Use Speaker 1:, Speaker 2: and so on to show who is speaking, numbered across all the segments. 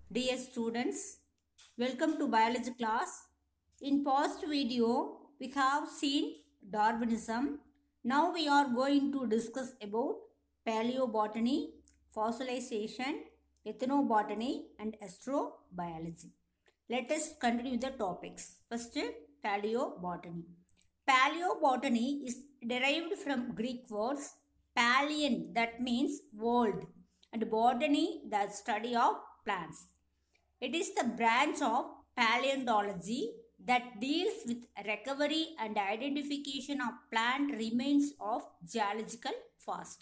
Speaker 1: Dear students, welcome to biology class. In past video, we have seen Darwinism. Now we are going to discuss about paleobotany, fossilization, ethnobotany and astrobiology. Let us continue the topics. First, paleobotany. Paleobotany is derived from Greek words paleon, that means world, and botany, the study of plants. It is the branch of paleontology that deals with recovery and identification of plant remains of geological past.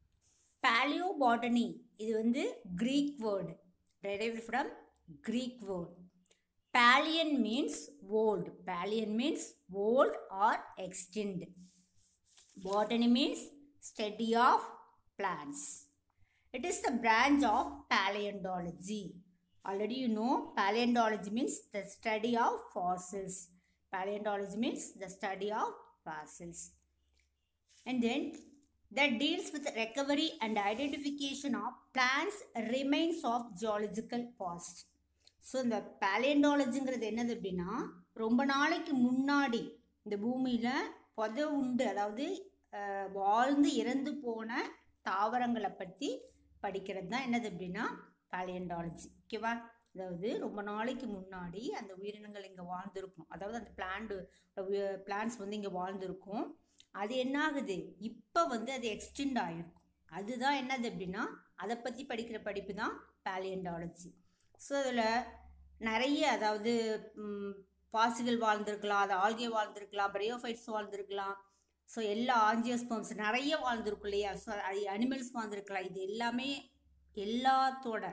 Speaker 1: Paleobotany இது வந்து Greek word derived from Greek word. Paleon means old. Paleon means old or extinct. Botany means study of plants. It is the branch of paleontology. Already you know paleontology means the study of fossils. Paleontology means the study of fossils. And then that deals with recovery and identification of plants remains of geological past. So இந்த பேலியண்டாலஜிங்கிறது என்னது அப்படின்னா ரொம்ப நாளைக்கு முன்னாடி இந்த பூமியில் புத உண்டு அதாவது அஹ், வாழ்ந்து இறந்து போன தாவரங்களை பற்றி படிக்கிறது தான் என்னது அப்படின்னா பேலியண்டாலஜி ஓகேவா அதாவது ரொம்ப நாளைக்கு முன்னாடி அந்த உயிரினங்கள் இங்கே வாழ்ந்திருக்கும் அதாவது அந்த பிளான்ட் பிளான்ஸ் வந்து இங்கே வாழ்ந்திருக்கும் அது என்ன ஆகுது இப்போ வந்து அது எக்ஸ்டெண்ட் ஆகிருக்கும் அதுதான் என்னது அப்படின்னா அதை பற்றி படிக்கிற படிப்பு தான் பேலியண்டாலஜி ஸோ அதில் நிறைய அதாவது பாசிகள் வாழ்ந்திருக்கலாம் அது ஆல்கே வாழ்ந்திருக்கலாம் பிரையோஃபைட்ஸ் வாழ்ந்திருக்கலாம் ஸோ எல்லா ஆஞ்சியோஸ்பம்ஸ் நிறைய வாழ்ந்திருக்கும் இல்லையா ஸோ அனிமல்ஸ் வாழ்ந்திருக்கலாம் இது எல்லாமே எல்லாத்தோட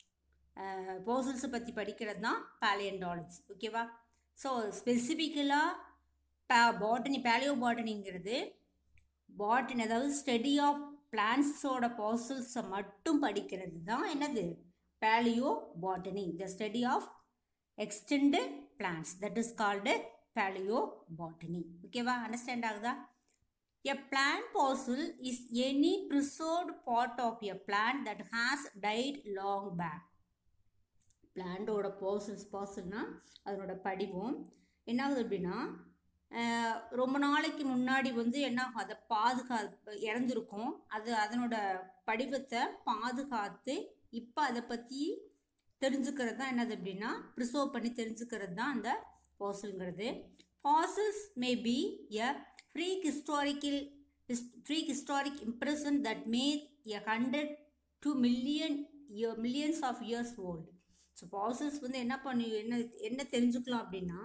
Speaker 1: போசல்ஸை பற்றி படிக்கிறது தான் பேலியண்டாலஜி ஓகேவா ஸோ ஸ்பெசிஃபிக்கலாக பே பாட்டனி பேலியோ பாட்டனிங்கிறது பாட்டனி அதாவது ஸ்டடி ஆஃப் பிளான்ஸோட பாசல்ஸை மட்டும் படிக்கிறது தான் என்னது paleobotany the study of extended plants that is called paleobotany ஓகேவா அண்டர்ஸ்டாண்ட் ஆகுதா a plant fossil is any preserved part of a plant that has died long back பிளான்டோட பாசல்ஸ் பாசல்னா அதனோட படிவம் என்ன ஆகுது அப்படின்னா அஹ், ரொம்ப நாளைக்கு முன்னாடி வந்து என்ன ஆகும் அதை பாதுகா இறந்துருக்கும் அது அதனோட படிவத்தை பாதுகாத்து இப்போ அதை பற்றி தெரிஞ்சுக்கிறது தான் என்னது அப்படின்னா ப்ரிசர்வ் பண்ணி தெரிஞ்சுக்கிறது தான் அந்த பாசல்ங்கிறது fossils may be a prehistorical prehistoric impression that made a hundred to million millions of years old so fossils வந்து என்ன பண்ணி என்ன என்ன தெரிஞ்சுக்கலாம் அப்படின்னா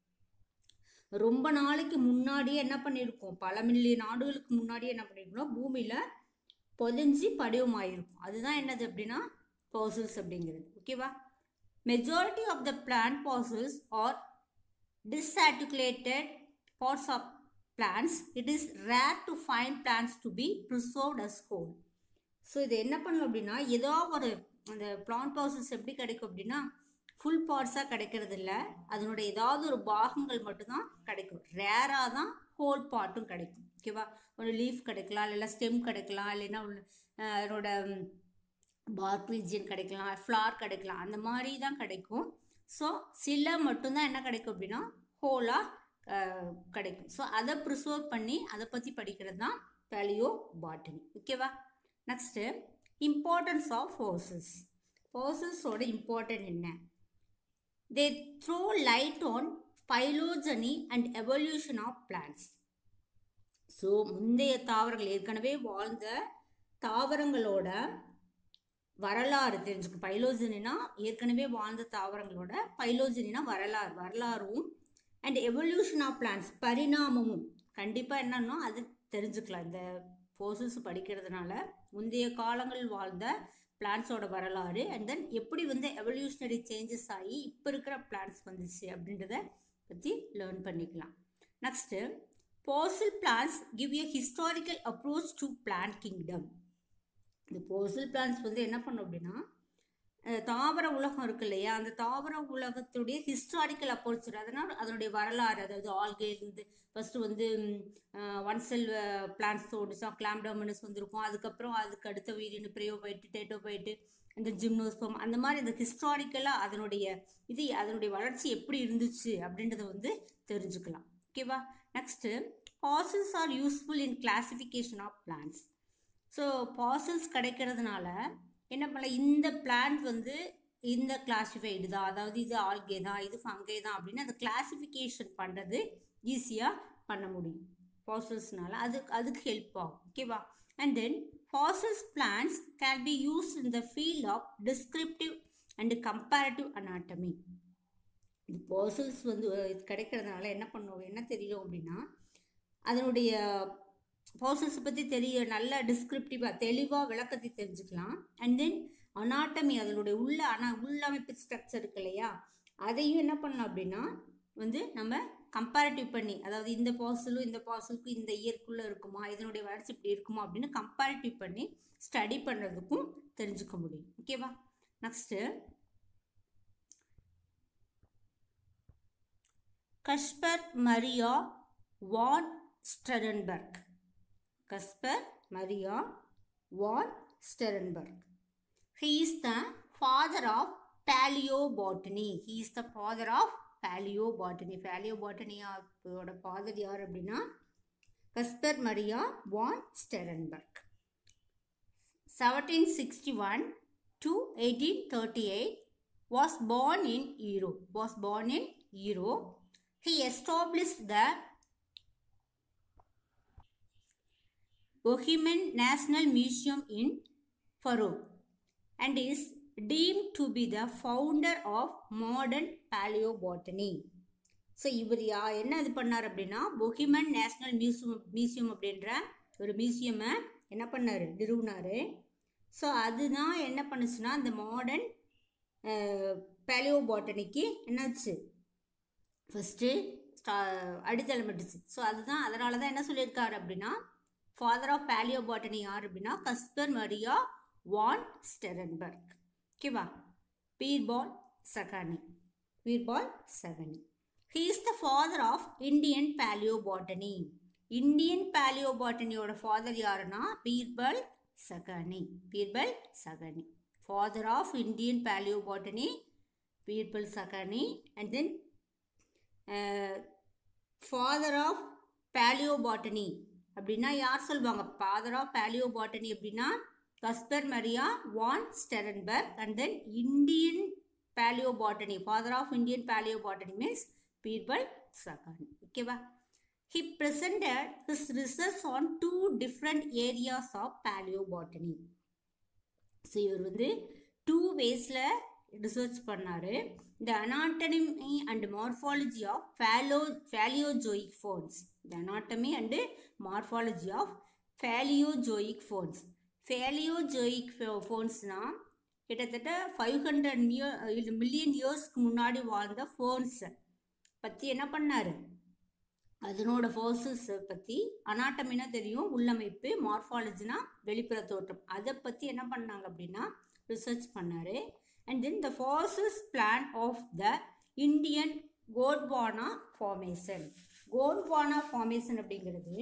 Speaker 1: ரொம்ப நாளைக்கு முன்னாடியே என்ன பண்ணியிருக்கோம் பல மில்லியன் ஆண்டுகளுக்கு முன்னாடியே என்ன பண்ணியிருக்கோம் பூமியில் புதஞ்சி படிவமாயிருக்கும் அதுதான் என்னது அப்படின்னா பாசல்ஸ் அப்படிங்கிறது ஓகேவா majority of the plant fossils are disarticulated parts of plants it is rare to find plants to be preserved as whole so இது என்ன பண்ணணும் அப்படின்னா ஏதோ ஒரு அந்த பிளான்ட் பாசல்ஸ் எப்படி கிடைக்கும் அப்படின்னா ஃபுல் பார்ட்ஸாக கிடைக்கிறது இல்லை அதனோட ஏதாவது ஒரு பாகங்கள் மட்டும்தான் கிடைக்கும் ரேராக தான் ஹோல் பார்ட்டும் கிடைக்கும் ஓகேவா ஒரு லீஃப் கிடைக்கலாம் இல்லைன்னா ஸ்டெம் கிடைக்கலாம் இல்லைன்னா ஒன்று அதனோட பார்க் ரீஜியன் கிடைக்கலாம் ஃப்ளார் கிடைக்கலாம் அந்த மாதிரி தான் கிடைக்கும் ஸோ சில மட்டும்தான் என்ன கிடைக்கும் அப்படின்னா ஹோலாக கிடைக்கும் ஸோ அதை ப்ரிசர்வ் பண்ணி அதை பற்றி படிக்கிறது தான் பேலியோ பாட்டனி ஓகேவா நெக்ஸ்ட்டு இம்பார்ட்டன்ஸ் ஆஃப் ஃபோர்ஸஸ் ஃபோர்ஸஸோட இம்பார்ட்டன்ட் என்ன they throw light on phylogeny and evolution of plants so முந்தைய தாவரங்கள் ஏற்கனவே வாழ்ந்த தாவரங்களோட வரலாறு தெரிஞ்சுக்கும் பைலோஜனினா ஏற்கனவே வாழ்ந்த தாவரங்களோட பைலோஜனினா வரலாறு வரலாறும் அண்ட் எவல்யூஷன் ஆஃப் பிளான்ஸ் பரிணாமமும் கண்டிப்பாக என்னன்னா அது தெரிஞ்சுக்கலாம் இந்த ஃபோர்ஸஸ் படிக்கிறதுனால முந்தைய காலங்கள் வாழ்ந்த பிளான்ஸோட வரலாறு அண்ட் தென் எப்படி வந்து எவல்யூஷனரி சேஞ்சஸ் ஆகி இப்போ இருக்கிற பிளான்ஸ் வந்துச்சு அப்படின்றத பற்றி லேர்ன் பண்ணிக்கலாம் next fossil plants give a historical approach to plant kingdom இந்த போசல் பிளான்ஸ் வந்து என்ன பண்ணும் அப்படின்னா அஹ் தாவர உலகம் இருக்கு இல்லையா அந்த தாவர உலகத்துடைய ஹிஸ்டாரிக்கல் அப்ரோச் அதனால் அதனுடைய வரலாறு அதாவது ஆல்கேலேருந்து ஃபஸ்ட்டு வந்து ஒன் செல் பிளான்ஸ் ஓடிச்சா கிளாம்டோமினஸ் வந்திருக்கும் அதுக்கப்புறம் அதுக்கு அடுத்த உயிரின பிரியோபைட்டு டேட்டோபைட்டு அந்த ஜிம்னோஸ்பம் அந்த மாதிரி அந்த ஹிஸ்டாரிக்கலாக அதனுடைய இது அதனுடைய வளர்ச்சி எப்படி இருந்துச்சு அப்படின்றத வந்து தெரிஞ்சுக்கலாம் ஓகேவா next fossils are useful in classification of plants so fossils கிடைக்கிறதுனால என்ன பண்ணல இந்த பிளான்ட் வந்து இந்த கிளாசிஃபைடு தான் அதாவது இது ஆல்கே தான் இது ஃபங்கே தான் அப்படின்னு அந்த கிளாசிஃபிகேஷன் பண்ணுறது ஈஸியாக பண்ண முடியும் ஃபாசில்ஸ்னால அதுக்கு அதுக்கு ஹெல்ப் ஆகும் ஓகேவா and then fossils plants can be use in the field of descriptive and comparative anatomy இது ஃபாசில்ஸ் வந்து இது கிடைக்கிறதுனால என்ன பண்ணுவோம் என்ன தெரியும் அப்படின்னா அதனுடைய ஃபாசில்ஸ் பற்றி தெரிய நல்ல டிஸ்கிரிப்டிவாக தெளிவாக விளக்கத்தை தெரிஞ்சுக்கலாம் அண்ட் தென் அனாட்டமி அதனுடைய உள்ள அனா உள்ளமைப்பு ஸ்ட்ரக்சர் இருக்கு இல்லையா அதையும் என்ன பண்ணலாம் அப்படின்னா வந்து நம்ம கம்பேரிட்டிவ் பண்ணி அதாவது இந்த பாசலும் இந்த பாசலுக்கும் இந்த இயற்குள்ளே இருக்குமா இதனுடைய வளர்ச்சி இப்படி இருக்குமா அப்படின்னு கம்பேரிட்டிவ் பண்ணி ஸ்டடி பண்ணுறதுக்கும் தெரிஞ்சுக்க முடியும் ஓகேவா next Caspar Maria von Sternberg Caspar Maria von Sternberg he is the father of paleobotany he is the father of paleobotany paleobotany ஓட ஃபாதர் யார் அப்படின்னா கஸ்பர் Maria von Sternberg seventeen sixty one to eighteen thirty eight was born in Europe was born in Europe he established the Bohemian National Museum in Farouk and is deemed to be the founder of modern paleobotany. So இவர் யா என்ன இது பண்ணார் அப்படின்னா பொஹிமன் national museum museum அப்படின்ற ஒரு மியூசியமை என்ன பண்ணார் நிறுவனார் ஸோ அதுதான் என்ன பண்ணுச்சுன்னா அந்த மாடர்ன் பேலியோபாட்டனிக்கு என்னாச்சு ஃபஸ்ட்டு ஸ்டா அடித்தளமிட்டுச்சு ஸோ அதுதான் அதனால தான் என்ன சொல்லியிருக்காரு அப்படின்னா ஃபாதர் ஆஃப் பேலியோபாட்டனி யார் அப்படின்னா கஸ்பர் மரியா வான் ஸ்டெரன்பர்க் ஓகேவா Birbal Sahni Birbal Sahni he is the father of Indian palaeobotany Indian பேலியோபாட்டனியோட ஃபாதர் யாருன்னா Birbal Sahni Birbal Sahni father of Indian palaeobotany Birbal Sahni and then father of palaeobotany அப்படின்னா யார் சொல்லுவாங்க ஃபாதர் ஆஃப் பேலியோபாட்டனி அப்படின்னா கஸ்பர் Maria von Sternberg and then Indian palaeobotany father of Indian palaeobotany means Birbal Sahni ஓகேவா he presented his research on two different areas of paleobotany so இவர் வந்து two வேஸில் research பண்ணார் the anatomy and morphology of palaeo Palaeozoic ferns the anatomy and morphology of Palaeozoic ferns Palaeozoic ஃபோன்ஸ்னால் கிட்டத்தட்ட five hundred மியோ million இயர்ஸ்க்கு முன்னாடி வாழ்ந்த ஃபோன்ஸை பற்றி என்ன பண்ணார் அதனோட ஃபோர்ஸஸ் பற்றி அனாட்டமினா தெரியும் உள்ளமைப்பு மார்ஃபாலஜினா வெளிப்புற தோற்றம் அதை பற்றி என்ன பண்ணாங்க அப்படின்னா ரிசர்ச் பண்ணார் and then the fossils plant of the Indian Gondwana formation Gondwana formation அப்படிங்கிறது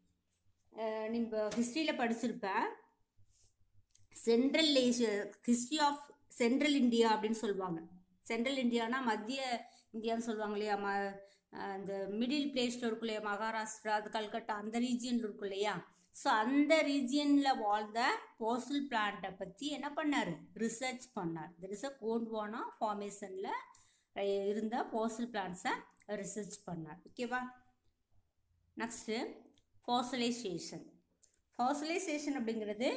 Speaker 1: நம்ம ஹிஸ்ட்ரியில் படிச்சிருப்பேன் central Asia history of central India அப்படின்னு சொல்லுவாங்க சென்ட்ரல் இந்தியானா மத்திய இந்தியான்னு சொல்லுவாங்க இல்லையா ம அந்த மிடில் பிளேஸில் இருக்கும் இல்லையா மகாராஷ்டிரா அது கல்கட்டா அந்த ரீஜியனில் இருக்கும் இல்லையா ஸோ அந்த ரீஜியனில் வாழ்ந்த போஸ்டல் பிளான்ட்டை பற்றி என்ன பண்ணார் ரிசர்ச் பண்ணார் தெர் இஸ் அ கோண்ட்வானா ஃபார்மேஷனில் இருந்த போஸ்டல் பிளான்ஸை ரிசர்ச் பண்ணார் ஓகேவா நெக்ஸ்ட்டு ஃபாசலைசேஷன் ஃபாசலைசேஷன் அப்படிங்கிறது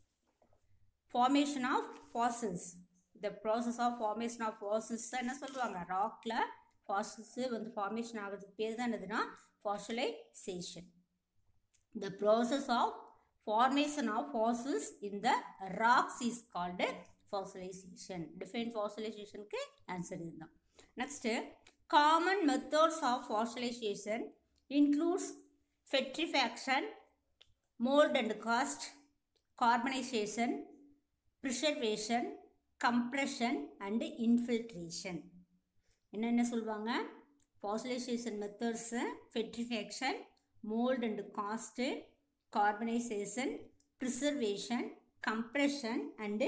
Speaker 1: formation of fossils the process of formation of fossils தான் என்ன சொல்லுவாங்க ராக்கில் ஃபாசில்ஸு வந்து ஃபார்மேஷன் ஆகிறதுக்கு பேர் தான் என்னதுன்னா fossilization the process of formation of fossils in the rocks is called fossilization define ஃபாசலைசேஷனுக்கு ஆன்சர் இதுதான் next common methods of fossilization includes petrification mould and cast carbonization preservation compression and infiltration என்னென்ன சொல்லுவாங்க fossilization methods petrification mould and cast carbonization preservation compression and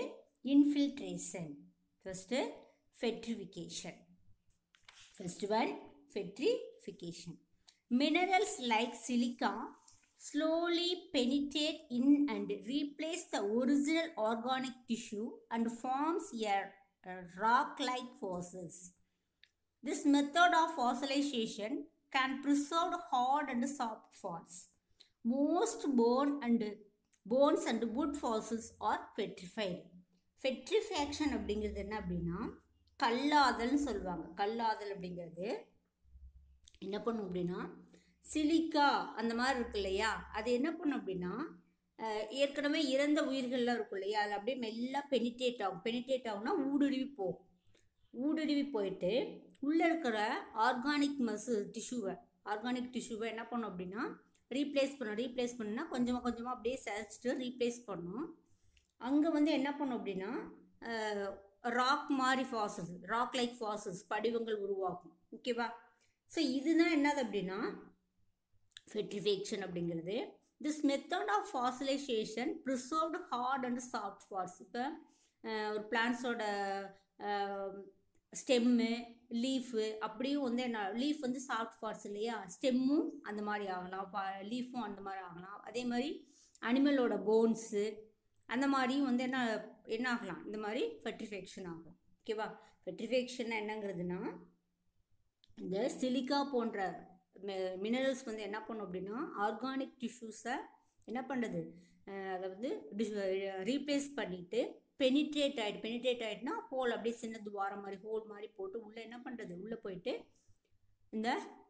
Speaker 1: infiltration. First, petrification. First one, petrification. Minerals like silica slowly penetrate in and replace the original organic tissue and forms a, a rock-like fossils. This method of fossilization can preserve hard and soft forms. Most bone and bones and wood fossils are petrified. Petrifaction அப்படிங்கிறது என்ன அப்படின்னா கல்லாதல்னு சொல்லுவாங்க கல்லாதல் அப்படிங்கிறது என்ன பண்ணும் அப்படின்னா silica அந்த மாதிரி இருக்கு இல்லையா அது என்ன பண்ணும் அப்படின்னா அஹ், ஏற்கனவே இறந்த உயிர்கள்லாம் இருக்கும் இல்லையா அது அப்படியே மெல்ல பெனிட்ரேட் ஆகும் பெனிட்ரேட் ஆகும்னா ஊடுருவி போகும் ஊடுருவி போயிட்டு உள்ளே இருக்கிற ஆர்கானிக் மசு டிஷ்யூவை ஆர்கானிக் டிஷ்யூவை என்ன பண்ணும் அப்படின்னா ரீப்ளேஸ் பண்ணும் ரீப்ளேஸ் பண்ணுன்னா கொஞ்சமாக கொஞ்சமாக அப்படியே சரிச்சிட்டு ரீப்ளேஸ் பண்ணும் அங்கே வந்து என்ன பண்ணும் அப்படின்னா ராக் மாதிரி ஃபாசஸ் ராக் லைக் ஃபாசஸ் படிவங்கள் உருவாகும் ஓகேவா ஸோ இதுதான் என்னது அப்படின்னா ஃபெட்ரிஃபேக்ஷன் அப்படிங்கிறது this method of fossilization preserved hard and soft parts இப்போ ஒரு பிளான்ஸோட ஸ்டெம்மு லீஃபு அப்படியும் வந்து என்ன லீஃப் வந்து சாஃப்ட் பார்ட்ஸ் இல்லையா ஸ்டெம்மும் அந்த மாதிரி ஆகலாம் லீஃபும் அந்த மாதிரி ஆகலாம் அதே மாதிரி அனிமலோட போன்ஸு அந்த மாதிரியும் வந்து என்ன என்ன ஆகலாம் இந்த மாதிரி ஃபெட்ரிஃபேக்ஷன் ஆகும் ஓகேவா ஃபெட்ரிஃபேக்ஷன் என்னங்கிறதுனா இந்த சிலிக்கா போன்ற மினரல்ஸ் வந்து என்ன பண்ணும் அப்படின்னா ஆர்கானிக் டிஷ்யூஸை என்ன பண்ணுறது அதை வந்து ரீப்ளேஸ் பண்ணிவிட்டு பெனிட்ரேட் ஆகிட்டு பெனிட்ரேட் ஆகிட்டுனா ஹோல் அப்படியே சின்ன துவாரம் மாதிரி ஹோல் மாதிரி போட்டு உள்ளே என்ன பண்ணுறது உள்ளே போயிட்டு இந்த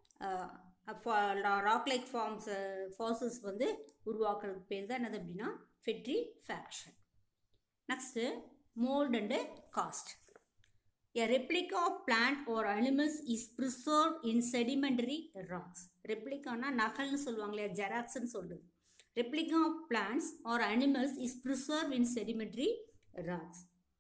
Speaker 1: ராக் லைக் ஃபார்ம்ஸ் ஃபாசஸ் வந்து உருவாக்குறதுக்கு பேர் தான் என்னது அப்படின்னா petrification next mould and cast A replica of plant or animals is preserved in sedimentary rocks. ரெப்ளிகானா நகல்னு சொல்லுவாங்களே ஜெராக்ஸ்னு சொல்லுது replica of plants or animals is preserve in sedimentary rocks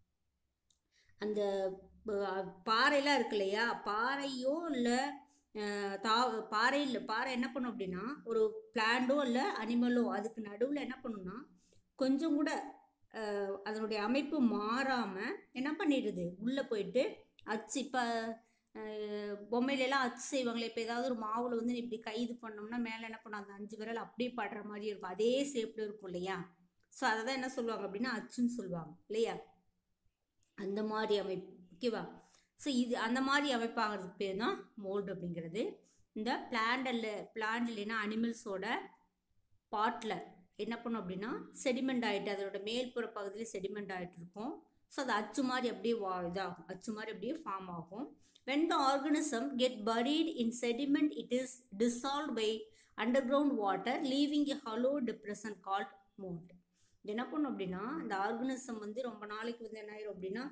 Speaker 1: அந்த ப- பாறையெல்லாம் இருக்கு இல்லையா பாறையோ இல்லை தா பாறை இல்லை பாறை என்ன பண்ணும் அப்படின்னா ஒரு பிளான்டோ இல்லை அனிமலோ அதுக்கு நடுவில் என்ன பண்ணும்னா கொஞ்சம் கூட அஹ், அதனுடைய அமைப்பு மாறாமல் என்ன பண்ணிடுது உள்ளே போயிட்டு அச்சு இப்போ பொம்மையிலலாம் அச்சு செய்வாங்களே இப்போ ஏதாவது ஒரு மாவில் வந்து இப்படி கை இது பண்ணோம்னா மேலே என்ன பண்ணும் அந்த அஞ்சு விரல் அப்படியே படுற மாதிரி இருக்கும் அதே ஷேப்பில் இருக்கும் இல்லையா ஸோ அதை தான் என்ன சொல்லுவாங்க அப்படின்னா அச்சுன்னு சொல்லுவாங்க இல்லையா அந்த மாதிரி அமைப்பு ஓகேவா ஸோ இது அந்த மாதிரி அமைப்பாகிறதுக்கு பேர் தான் மோல்டு அப்படிங்கிறது இந்த பிளான்ட் அல்ல பிளான்ட் இல்லைன்னா அனிமல்ஸோட பாட்டில் என்ன பண்ணும் அப்படின்னா செடிமெண்ட் ஆகிட்டு அதோட மேல்புற பகுதியில் செடிமெண்ட் ஆகிட்டு இருக்கும் ஸோ அது அச்சு மாதிரி அப்படியே வா இதாகும் அச்சு மாதிரி அப்படியே ஃபார்ம் ஆகும் when the organism get buried in sediment it is dissolved by underground water leaving a hollow depression called mold இது என்ன பண்ணும் அப்படின்னா இந்த ஆர்கனிசம் வந்து ரொம்ப நாளைக்கு வந்து என்ன ஆயிரும் அப்படின்னா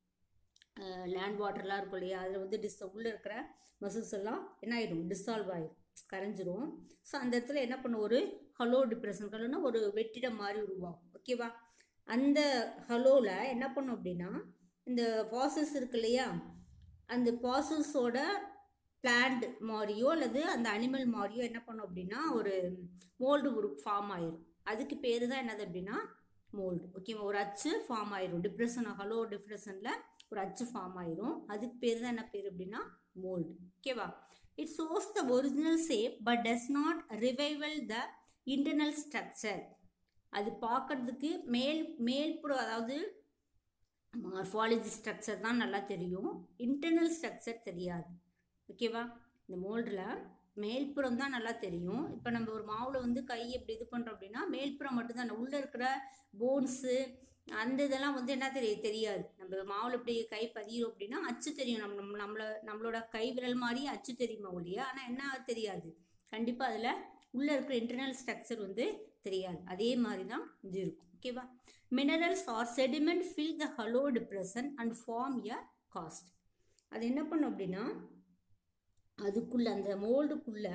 Speaker 1: லேண்ட் வாட்டர்லாம் இருக்கும் இல்லையா அதில் வந்து டிஸ் உள்ளே இருக்கிற மசில்ஸ் எல்லாம் என்ன ஆயிடும் டிசால்வ் ஆயிடும் கரைஞ்சிரும் ஸோ அந்த இடத்துல என்ன பண்ணும் ஒரு ஹலோ டிப்ரெஷன் ஹலோனா ஒரு வெற்றிடம் மாதிரி உருவாகும் ஓகேவா அந்த ஹலோவில் என்ன பண்ணும் அப்படின்னா இந்த ப்ராசஸ் இருக்கு இல்லையா அந்த ப்ராசஸோட பிளான்ட் மாதிரியோ அல்லது அந்த அனிமல் மாதிரியோ என்ன பண்ணும் அப்படின்னா ஒரு மோல்டு குரூப் ஃபார்ம் ஆயிரும் அதுக்கு பேர் தான் என்னது அப்படின்னா மோல்டு ஓகேவா ஒரு அச்சு ஃபார்ம் ஆயிரும் டிப்ரெஷன் ஹலோ டிப்ரெஷனில் ஒரு அச்சு ஃபார்ம் ஆயிரும் அதுக்கு பேர் தான் என்ன பேர் அப்படின்னா மோல்டு ஓகேவா it shows the original shape but does not revival the internal structure அது பார்க்கறதுக்கு மேல் மேல்புறம் அதாவது மார்ஃபாலஜி ஸ்ட்ரக்சர் தான் நல்லா தெரியும் இன்டர்னல் ஸ்ட்ரக்சர் தெரியாது ஓகேவா இந்த மோல்டில் மேல்புறம் தான் நல்லா தெரியும் இப்போ நம்ம ஒரு மாவில் வந்து கை எப்படி இது பண்ணுறோம் அப்படின்னா மேல்புறம் மட்டும்தான் உள்ளே இருக்கிற போன்ஸு அந்த இதெல்லாம் வந்து என்ன தெரிய தெரியாது நம்ம மாவில் இப்படி கை பதிகிறோம் அப்படின்னா அச்சு தெரியும் நம்ம நம்ம நம்மள நம்மளோட கை விரல் மாதிரி அச்சு தெரியுமா ஒழியா ஆனால் என்ன தெரியாது கண்டிப்பாக அதில் உள்ளே இருக்கிற இன்டர்னல் ஸ்ட்ரக்சர் வந்து தெரியாது அதே மாதிரி தான் இது இருக்கும் ஓகேவா minerals or sediment fill the hollow depression and form a cast அது என்ன பண்ணும் அப்படின்னா அதுக்குள்ளே அந்த மோல்டுக்குள்ளே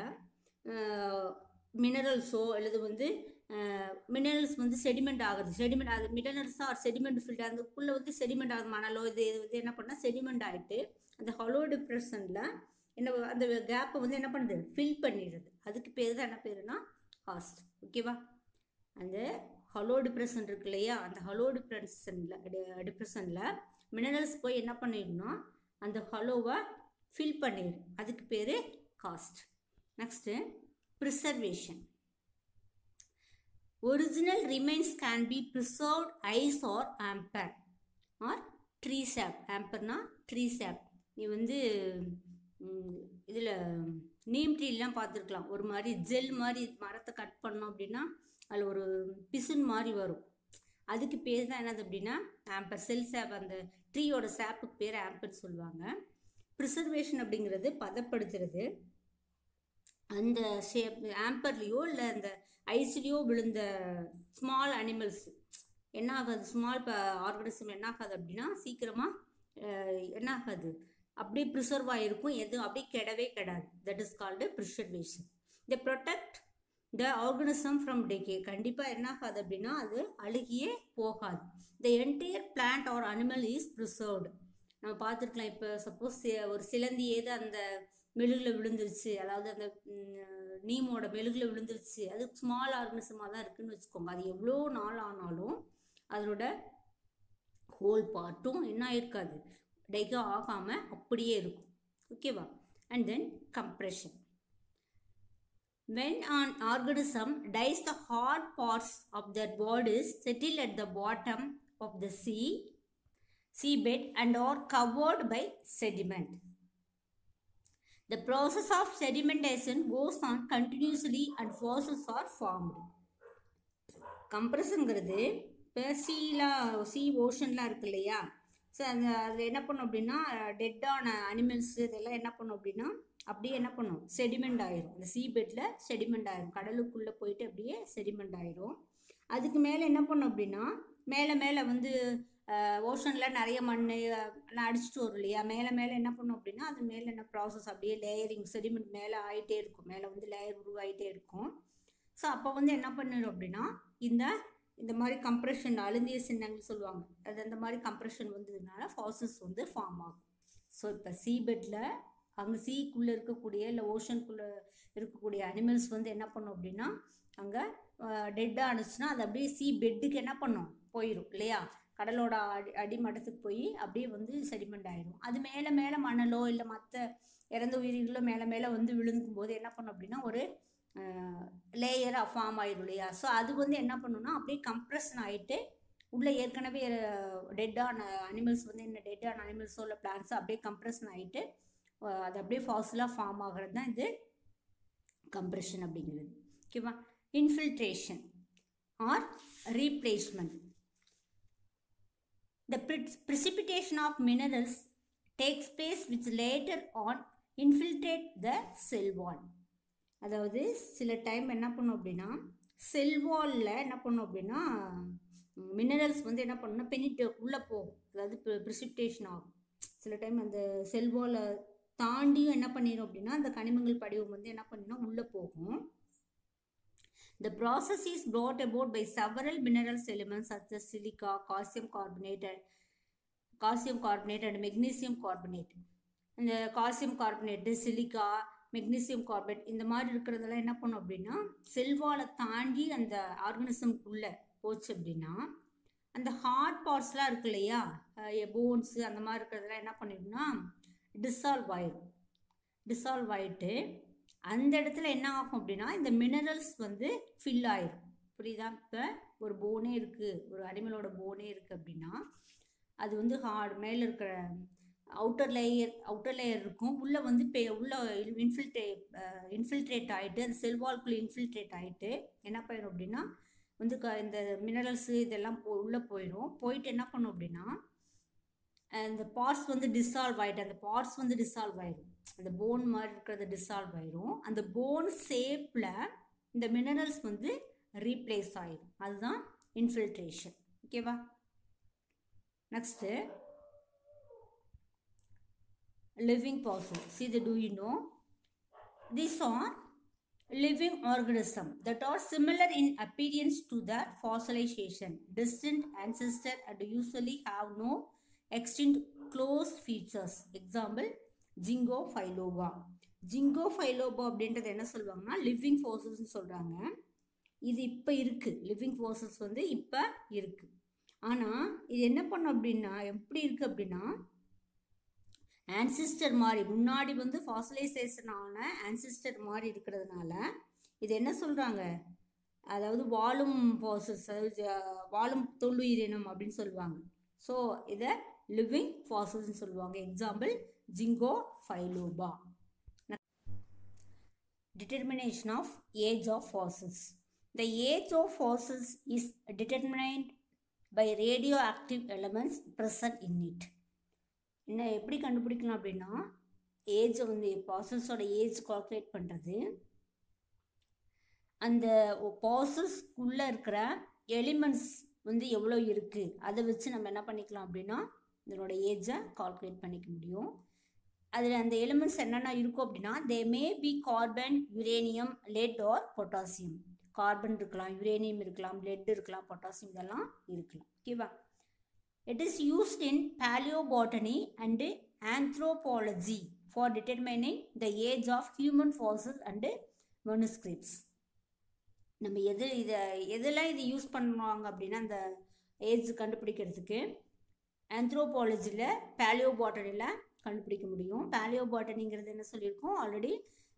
Speaker 1: மினரல்ஸோ அல்லது வந்து மினரல்ஸ் வந்து செடிமெண்ட் ஆகுது செடிமெண்ட் அது மினரல்ஸாக ஆர் செடிமெண்ட் ஃபில்ட் அதுக்குள்ளே வந்து செடிமெண்ட் ஆகுது மணலோ இது இது வந்து என்ன பண்ணால் செடிமெண்ட் ஆகிட்டு அந்த ஹலோ டிப்ரெஷனில் என்ன அந்த கேப்பை வந்து என்ன பண்ணுது ஃபில் பண்ணிடுது அதுக்கு பேர் தான் என்ன பேருனா காஸ்ட் ஓகேவா அந்த ஹலோ டிப்ரெஷன் இருக்கு இல்லையா அந்த ஹலோ டிப்ரெஷனில் டிப்ரெஷனில் மினரல்ஸ் போய் என்ன பண்ணிடணும் அந்த ஹலோவை ஃபில் பண்ணிடும் அதுக்கு பேர் cast next preservation original remains can be preserved ice or amber or tree sap ஆம்பர்னா ட்ரீ சாப் நீ வந்து இதில் நீம் ட்ரீலாம் பார்த்துருக்கலாம் ஒரு மாதிரி ஜெல் மாதிரி மரத்தை கட் பண்ணோம் அப்படின்னா அதில் ஒரு பிசுன் மாதிரி வரும் அதுக்கு பேர் தான் என்னது அப்படின்னா ஆம்பர் செல் சாப் அந்த ட்ரீயோட சாப்புக்கு பேர் ஆம்பர் சொல்லுவாங்க ப்ரிசர்வேஷன் அப்படிங்கிறது பதப்படுத்துறது அந்த ஷேப் ஆம்பர்லேயோ இல்லை அந்த ஐஸ்லேயோ விழுந்த ஸ்மால் அனிமல்ஸ் என்ன ஆகாது ஸ்மால் ஆர்கனிசம் என்ன ஆகாது அப்படின்னா சீக்கிரமாக என்ன ஆகாது அப்படியே ப்ரிசர்வ் ஆகிருக்கும் எதுவும் அப்படியே கெடவே கெடாது that is called preservation the protect the organism from decay கண்டிப்பாக என்ன ஆகாது அப்படின்னா அது அழுகியே போகாது the entire plant or animal is preserved நம்ம பார்த்துருக்கலாம் இப்போ சப்போஸ் ஒரு சிலந்தி ஏதோ அந்த மெழுகில் விழுந்துருச்சு அதாவது அந்த நீமோட மெழுகில் விழுந்துருச்சு அது ஸ்மால் ஆர்கனிசமாக தான் இருக்குன்னு வச்சுக்கோங்க அது எவ்வளோ நாள் ஆனாலும் அதனோட ஹோல் பார்ட்டும் என்ன ஆயிருக்காது டைகா ஆகாமல் அப்படியே இருக்கும் ஓகேவா and then compression when an organism dies the hard parts of their bodies settle at the bottom of the sea seabed and are covered by sediment the process of sedimentation goes on continuously and fossils are formed கம்ப்ரெஷனுங்கிறது இப்போ சீலாம் C ஓஷன்லாம் இருக்கு இல்லையா so அந்த அதில் என்ன பண்ணும் அப்படின்னா டெட்டான அனிமல்ஸ் இதெல்லாம் என்ன பண்ணும் அப்படின்னா அப்படியே என்ன பண்ணும் செடிமெண்ட் ஆயிரும் அந்த சீ பெட்டில் செடிமெண்ட் ஆயிரும் கடலுக்குள்ளே போயிட்டு அப்படியே செடிமெண்ட் ஆயிரும் அதுக்கு மேலே என்ன பண்ணும் அப்படின்னா மேலே மேலே வந்து ஓஷனில் நிறைய மண் எல்லாம் அடிச்சுட்டு வரும் இல்லையா மேலே மேலே என்ன பண்ணும் அப்படின்னா அது மேலே என்ன ப்ராசஸ் அப்படியே லேயரிங் செடிமெண்ட் மேலே ஆகிட்டே இருக்கும் மேலே வந்து லேயர் உருவாகிட்டே இருக்கும் ஸோ அப்போ வந்து என்ன பண்ணிடும் அப்படின்னா இந்த இந்த மாதிரி கம்ப்ரெஷன் அழுந்திய சின்னங்கள் சொல்லுவாங்க அது அந்த மாதிரி கம்ப்ரெஷன் வந்ததுனால ஃபாசஸ் வந்து ஃபார்ம் ஆகும் ஸோ இப்போ சீபெட்டில் அங்கே சீக்குள்ளே இருக்கக்கூடிய இல்லை ஓஷனுக்குள்ளே இருக்கக்கூடிய அனிமல்ஸ் வந்து என்ன பண்ணும் அப்படின்னா அங்கே டெட்டாக ஆனிச்சுன்னா அது அப்படியே சீ பெட்டுக்கு என்ன பண்ணும் போயிடும் இல்லையா கடலோட அடி அடிமட்டத்துக்கு போய் அப்படியே வந்து செடிமெண்ட் ஆயிடும் அது மேலே மேலே மணலோ இல்லை மற்ற இறந்த உயிரிகளோ மேலே மேலே வந்து விழுங்கும் போது என்ன பண்ணும் அப்படின்னா ஒரு லேயராக ஃபார்ம் ஆயிடும் இல்லையா ஸோ அது வந்து என்ன பண்ணுன்னா அப்படியே கம்ப்ரெஷன் ஆகிட்டு உள்ளே ஏற்கனவே டெட்டான அனிமல்ஸ் வந்து என்ன டெட்டான அனிமல்ஸோ இல்லை பிளான்ஸோ அப்படியே கம்ப்ரெஷன் ஆகிட்டு அது அப்படியே ஃபாசிலாக ஃபார்ம் ஆகிறது தான் இது கம்ப்ரெஷன் அப்படிங்கிறது ஓகேவா infiltration or replacement the precipitation of minerals takes place which later on infiltrate the cell wall அதாவது சில டைம் என்ன பண்ணும் அப்படின்னா செல் வாலில் என்ன பண்ணும் அப்படின்னா மினரல்ஸ் வந்து என்ன பண்ணுன்னா பெனிட்டு உள்ளே போகும் அதாவது ப்ரிசிப்டேஷன் ஆகும் சில டைம் அந்த செல் வாலை தாண்டியும் என்ன பண்ணிடும் அப்படின்னா அந்த கனிமங்கள் படிவம் வந்து என்ன பண்ணிடும் உள்ளே போகும் The process is brought about by several minerals elements such as silica, calcium carbonate, and calcium carbonate and magnesium carbonate. இந்த calcium carbonate silica magnesium carbonate இந்த மாதிரி இருக்கிறதெல்லாம் என்ன பண்ணும் அப்படின்னா செல்வாலை தாண்டி அந்த ஆர்கனிசம்குள்ளே போச்சு அப்படின்னா அந்த ஹார்ட் பார்ட்ஸ்லாம் இருக்கு இல்லையா போன்ஸு அந்த மாதிரி இருக்கிறதெல்லாம் என்ன பண்ணிடும்னா டிசால்வ் ஆயிடும் டிசால்வ் ஆகிட்டு அந்த இடத்துல என்ன ஆகும் அப்படின்னா இந்த மினரல்ஸ் வந்து ஃபில் ஆயிரும் புரியுதா இப்போ ஒரு போனே இருக்குது ஒரு அனிமலோட போனே இருக்குது அப்படின்னா அது வந்து ஹார்ட் மேலே இருக்கிற அவுட்டர் லேயர் அவுட்டர் லேயர் இருக்கும் உள்ளே வந்து பே உள்ளே இன்ஃபில்ட்ரே இன்ஃபில்ட்ரேட் ஆகிட்டு அந்த செல்வால்குள்ளே இன்ஃபில்ட்ரேட் ஆகிட்டு என்ன பண்ணிடும் அப்படின்னா வந்து க இந்த மினரல்ஸு இதெல்லாம் போ உள்ளே போயிடும் போயிட்டு என்ன பண்ணும் அப்படின்னா அந்த பார்ட்ஸ் வந்து டிசால்வ் ஆகிட்டு அந்த பார்ட்ஸ் வந்து டிசால்வ் ஆயிடும் அந்த போன் மாதிரி இருக்கிறது டிசால்வ் ஆயிரும் அந்த போன் ஷேப்பில் இந்த மினரல்ஸ் வந்து ரீப்ளேஸ் ஆயிடும் அதுதான் இன்ஃபில்ட்ரேஷன் ஓகேவா next living fossil see the do you know these are living organism that are similar in appearance to the fossilization distant ancestor and usually have no extinct close features example Ginkgo biloba Ginkgo biloba அப்படின்றது என்ன சொல்லுவாங்கன்னா living ஃபோர்ஸஸ்ன்னு சொல்கிறாங்க இது இப்போ இருக்குது living fossils வந்து இப்போ இருக்குது ஆனால் இது என்ன பண்ணும் அப்படின்னா எப்படி இருக்குது அப்படின்னா ஆன்சிஸ்டர் மாதிரி முன்னாடி வந்து ஃபாசிலைசேஷன் ஆன ஆன்சிஸ்டர் மாதிரி இருக்கிறதுனால இது என்ன சொல்கிறாங்க அதாவது வாழும் ஃபாசல்ஸ் அதாவது வாழும் தொல்லுயிரினம் அப்படின்னு சொல்லுவாங்க ஸோ இதை லிவிங் ஃபாசல்ஸ்னு சொல்லுவாங்க example Ginkgo biloba determination of age of fossils the age of fossils is determined by radioactive elements present in it என்ன எப்படி கண்டுபிடிக்கலாம் அப்படின்னா ஏஜை வந்து பாசல்ஸோட ஏஜ் கால்குலேட் பண்ணுறது அந்த பாசல்ஸ்க்குள்ளே இருக்கிற எலிமெண்ட்ஸ் வந்து எவ்வளோ இருக்குது அதை வச்சு நம்ம என்ன பண்ணிக்கலாம் அப்படின்னா இதனோட ஏஜை கால்குலேட் பண்ணிக்க முடியும் அதில் அந்த எலிமெண்ட்ஸ் என்னென்ன இருக்கும் அப்படின்னா they may be carbon uranium lead or potassium carbon இருக்கலாம் யுரேனியம் இருக்கலாம் லெட் இருக்கலாம் பொட்டாசியம் இதெல்லாம் இருக்கலாம் ஓகேவா it is used in palaeobotany and anthropology for determining the age of human fossil and manuscripts நம்ம எது இதை எதெல்லாம் இது யூஸ் பண்ணுவாங்க அப்படின்னா அந்த ஏஜ் கண்டுபிடிக்கிறதுக்கு ஆந்த்ரோபாலஜியில் பேலியோபாட்டனியில் கண்டுபிடிக்க முடியும் பேலியோபாட்டனிங்கிறது என்ன சொல்லியிருக்கோம் ஆல்ரெடி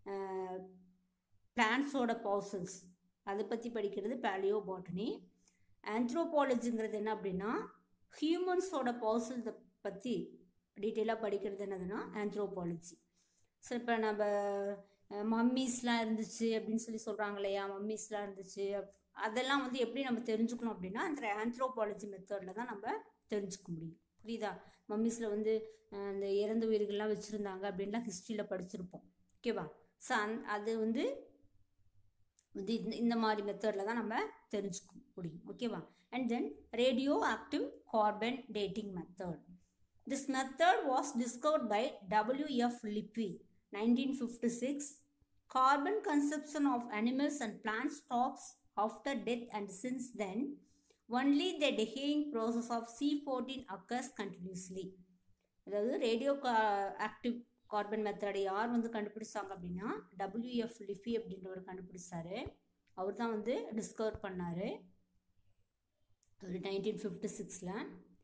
Speaker 1: பிளான்ஸோட பாசல்ஸ் அதை பற்றி படிக்கிறது பேலியோபாட்டனி ஆந்த்ரோபாலஜிங்கிறது என்ன அப்படின்னா ஹியூமன்ஸோட பாசல்ஸை பற்றி டீட்டெயிலாக படிக்கிறது என்னதுன்னா ஆந்த்ரோபாலஜி ஸோ இப்போ நம்ம மம்மீஸ்லாம் இருந்துச்சு அப்படின்னு சொல்லி சொல்கிறாங்க இல்லையா மம்மீஸ்லாம் இருந்துச்சு அதெல்லாம் வந்து எப்படி நம்ம தெரிஞ்சுக்கணும் அப்படின்னா அந்த ஆந்த்ரோபாலஜி மெத்தடில் தான் நம்ம தெரிஞ்சுக்க முடியும் புரியுதா மம்மீஸில் வந்து அந்த இறந்த உயிர்கள்லாம் வச்சுருந்தாங்க அப்படின்லாம் ஹிஸ்ட்ரியில் படிச்சிருப்போம் ஓகேவா ஸோ அந் அது வந்து வந்து இந்த இந்த மாதிரி மெத்தடில் தான் நம்ம தெரிஞ்சுக்க முடியும் ஓகேவா and then radioactive carbon dating method this method was discovered by W F Libby nineteen fifty six carbon consumption of animals and plant stops after death and since then only the decaying process of C fourteen occurs continuously அதாவது radioactive carbon மெத்தடை யார் வந்து கண்டுபிடிச்சாங்க அப்படின்னா WF லிஃபி அப்படின்றவர் கண்டுபிடிச்சாரு அவர் தான் வந்து டிஸ்கவர் பண்ணார் ஒரு நைன்டீன் ஃபிஃப்டி சிக்ஸில்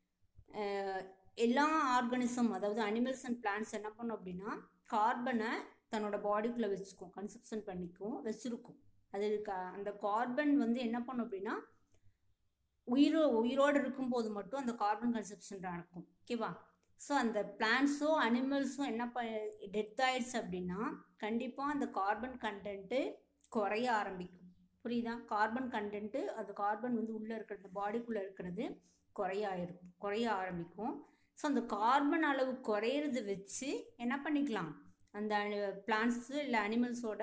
Speaker 1: எல்லா ஆர்கானிசம் அதாவது அனிமல்ஸ் அண்ட் பிளான்ஸ் என்ன பண்ணும் அப்படின்னா கார்பனை தன்னோட பாடிக்குள்ளே வச்சுக்கும் கன்சப்ஷன் பண்ணிக்கும் வச்சுருக்கும் அது அந்த கார்பன் வந்து என்ன பண்ணும் அப்படின்னா உயிரோ உயிரோடு இருக்கும்போது மட்டும் அந்த கார்பன் கன்சப்ஷன் நடக்கும் ஓகேவா ஸோ அந்த பிளான்ஸோ அனிமல்ஸும் என்ன ப டெத் ஆயிடுச்சு அப்படின்னா கண்டிப்பாக அந்த கார்பன் கண்டென்ட்டு குறைய ஆரம்பிக்கும் புரியுதா கார்பன் கண்டென்ட்டு அது கார்பன் வந்து உள்ளே இருக்கிறது பாடிக்குள்ளே இருக்கிறது குறைய ஆயிருக்கும் குறைய ஆரம்பிக்கும் ஸோ அந்த கார்பன் அளவு குறையிறது வச்சு என்ன பண்ணிக்கலாம் அந்த பிளான்ஸு இல்லை அனிமல்ஸோட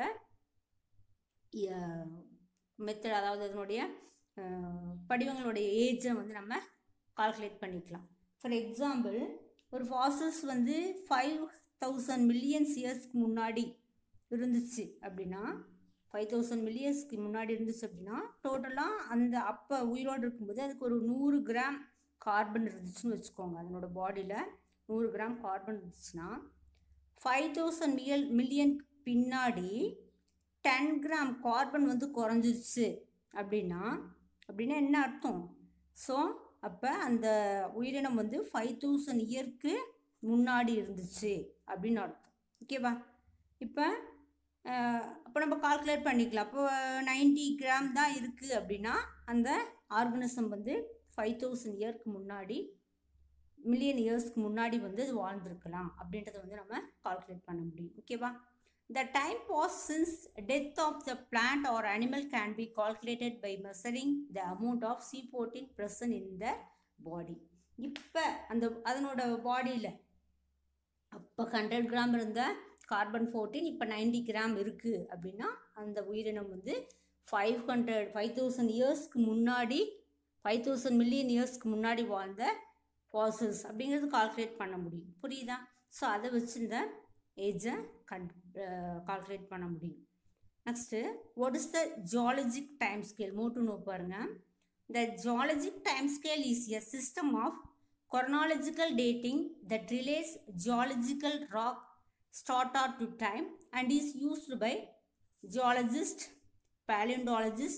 Speaker 1: மெத்தட் அதாவது அதனுடைய படிவங்களுடைய ஏஜை வந்து நம்ம கால்குலேட் பண்ணிக்கலாம் ஃபார் எக்ஸாம்பிள் ஒரு ஃபாசல்ஸ் வந்து ஃபைவ் தௌசண்ட் மில்லியன்ஸ் இயர்ஸ்க்கு முன்னாடி இருந்துச்சு அப்படின்னா ஃபைவ் தௌசண்ட் மில்லியன்ஸ்க்கு முன்னாடி இருந்துச்சு அப்படின்னா டோட்டலாக அந்த அப்போ உயிரோடு இருக்கும்போது அதுக்கு ஒரு நூறு கிராம் கார்பன் இருந்துச்சுன்னு வச்சுக்கோங்க அதனோட பாடியில் நூறு கிராம் கார்பன் இருந்துச்சுன்னா ஃபைவ் தௌசண்ட் மில்லியன் மில்லியன் பின்னாடி டென் கிராம் கார்பன் வந்து குறைஞ்சிருச்சு அப்படின்னா அப்படின்னா என்ன அர்த்தம் ஸோ அப்போ அந்த உயிரினம் வந்து ஃபைவ் தௌசண்ட் இயர்க்கு முன்னாடி இருந்துச்சு அப்படின்னு அர்த்தம் ஓகேவா இப்போ அப்போ நம்ம கால்குலேட் பண்ணிக்கலாம் அப்போ நைன்டி கிராம் தான் இருக்குது அப்படின்னா அந்த ஆர்கனிசம் வந்து ஃபைவ் தௌசண்ட் இயர்க்கு முன்னாடி மில்லியன் இயர்ஸ்க்கு முன்னாடி வந்து அது வாழ்ந்துருக்கலாம் அப்படின்றத வந்து நம்ம கால்குலேட் பண்ண முடியும் ஓகேவா The time passed since death of the plant or animal can be calculated by measuring the amount of C14 present in the body. இப்போ அந்த அதனோட பாடியில் அப்போ ஹண்ட்ரட் கிராம் இருந்த கார்பன் ஃபோர்டீன் இப்போ நைன்டி கிராம் இருக்குது அப்படின்னா அந்த உயிரினம் வந்து ஃபைவ் ஹண்ட்ரட் ஃபைவ் தௌசண்ட் இயர்ஸ்க்கு முன்னாடி ஃபைவ் தௌசண்ட் மில்லியன் இயர்ஸ்க்கு முன்னாடி வாழ்ந்த ஃபாசல்ஸ் அப்படிங்கிறது கால்குலேட் பண்ண முடியும் புரியுதா ஸோ அதை வச்சு இந்த ஏஜை கண் கால்குலேட் பண்ண முடியும் next what is the geologic time scale மோட்டு நோ பாருங்க the geologic time scale is a system of chronological dating that relates geological rock strata to time and is used by geologists, paleontologists,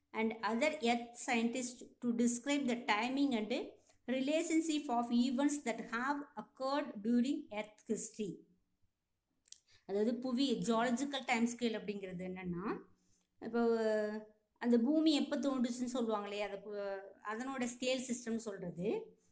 Speaker 1: and other earth scientists to describe the timing and relationship of events that have occurred during earth history அதாவது புவி zoological time scale அப்படிங்கிறது என்னென்னா இப்போ அந்த பூமி எப்போ தோன்றுச்சுன்னு சொல்லுவாங்களே அதை பு- அதனோட ஸ்கேல் சிஸ்டம் சொல்கிறது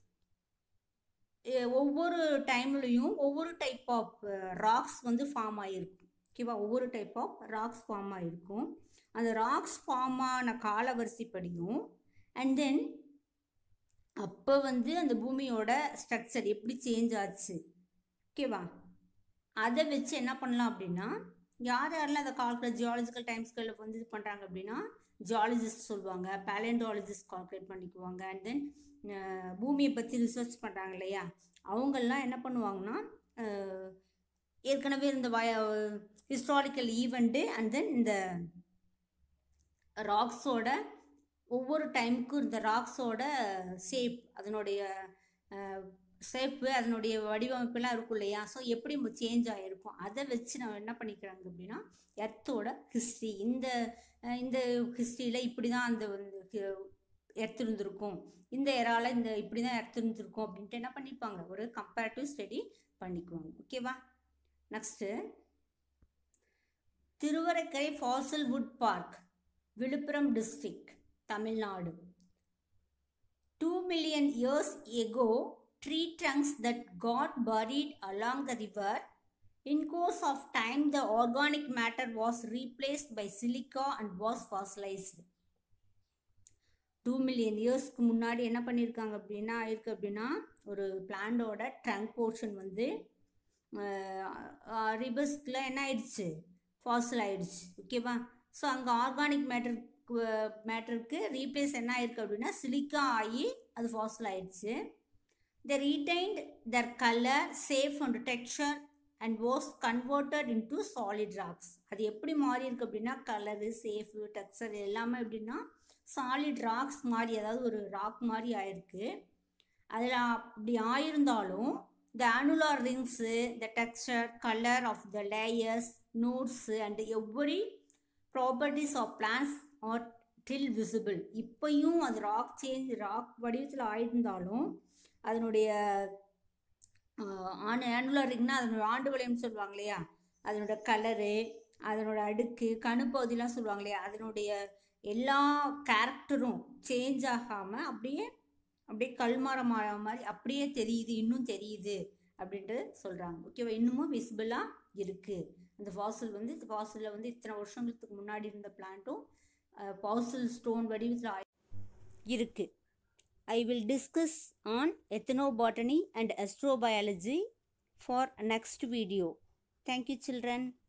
Speaker 1: ஒவ்வொரு டைம்லையும் ஒவ்வொரு டைப் ஆஃப் ராக்ஸ் வந்து ஃபார்ம் ஆகிருக்கும் ஓகேவா ஒவ்வொரு டைப் ஆஃப் ராக்ஸ் ஃபார்ம் ஆகிருக்கும் அந்த ராக்ஸ் ஃபார்ம் ஆன காலவரிசைப்படியும் அண்ட் தென் அப்போ வந்து அந்த பூமியோட ஸ்ட்ரக்சர் எப்படி சேஞ்ச் ஆச்சு ஓகேவா அதை வச்சு என்ன பண்ணலாம் அப்படின்னா யார் யாரெல்லாம் அதை கால்குலேட் ஜியாலஜிக்கல் டைம் ஸ்கேலில் வந்து இது பண்ணுறாங்க அப்படின்னா ஜியாலஜிஸ்ட் சொல்லுவாங்க பேலண்டாலஜிஸ்ட் கால்குலேட் பண்ணிக்குவாங்க அண்ட் தென் பூமியை பற்றி ரிசர்ச் பண்ணுறாங்க இல்லையா அவங்கெல்லாம் என்ன பண்ணுவாங்கன்னா அஹ், ஏற்கனவே இருந்த வய ஹிஸ்டாரிக்கல் ஈவெண்ட்டு அண்ட் தென் இந்த ராக்ஸோட ஒவ்வொரு டைமுக்கும் இந்த ராக்ஸோட ஷேப் அதனுடைய ஷேப்பு அதனுடைய வடிவமைப்பெல்லாம் இருக்கும் இல்லையா ஸோ எப்படி சேஞ்ச் ஆகிருக்கும் அதை வச்சு நம்ம என்ன பண்ணிக்கிறாங்க அப்படின்னா எர்த்தோட ஹிஸ்ட்ரி இந்த அஹ், இந்த ஹிஸ்ட்ரியில் இப்படி தான் அந்த வந்து எர்த் இருந்திருக்கும் இந்த எரால இந்த இப்படி தான் எர்த் இருந்திருக்கும் அப்படின்ட்டு என்ன பண்ணிப்பாங்க ஒரு கம்பேரிட்டிவ் ஸ்டடி பண்ணிக்குவாங்க ஓகேவா next Thiruvakkarai fossil wood park Villupuram district Tamil Nadu two million years ago tree trunks that got buried along the river in course of time the organic matter was replaced by silica and was fossilized two million இயர்ஸ்க்கு முன்னாடி என்ன பண்ணியிருக்காங்க அப்படின்னா ஆயிருக்கு அப்படின்னா ஒரு பிளான்டோட trunk portion வந்து ரிபஸ்கில் என்ன ஆயிடுச்சு ஃபாசில் ஆயிடுச்சு ஓகேவா ஸோ அங்கே ஆர்கானிக் மேட்டர் மேட்டருக்கு ரீப்ளேஸ் என்ன ஆயிருக்கு அப்படின்னா சிலிக்கா ஆகி அது ஃபாசில் ஆயிடுச்சு they retained their color, shape and texture and was converted into solid rocks. அது எப்படி மாறி இருக்கு அப்படின்னா கலரு சேஃபு டெக்ஸ்சர் எல்லாமே எப்படின்னா சாலிட் ராக்ஸ் மாதிரி அதாவது ஒரு ராக் மாதிரி ஆயிருக்கு அதில் அப்படி ஆயிருந்தாலும் the annular rings the texture colour of the layers knots and every properties of plants are till visible இப்பையும் அது ராக் சேஞ்ச் ராக் வடிவத்தில் ஆயிருந்தாலும் அதனுடைய ஆண் ஆனுலர் ரிங்னா அதனோட ஆண்டு வளையம்னு சொல்லுவாங்க இல்லையா அதனோட கலரு அதனோட அடுக்கு கணுப்பகுதிலாம் சொல்லுவாங்க இல்லையா அதனுடைய எல்லா கேரக்டரும் சேஞ்ச் ஆகாமல் அப்படியே அப்படியே கல்மாரம் ஆன மாதிரி அப்படியே தெரியுது இன்னும் தெரியுது அப்படின்ட்டு சொல்கிறாங்க ஓகேவா இன்னமும் விசிபிளாக இருக்குது அந்த ஃபாசில் வந்து இந்த ஃபாசிலில் வந்து இத்தனை வருஷங்களுக்கு முன்னாடி இருந்த பிளான்ட்டும் ஃபாசில் ஸ்டோன் வடிவத்தில் இருக்குது I will discuss on ethnobotany and astrobiology for next video. Thank you children.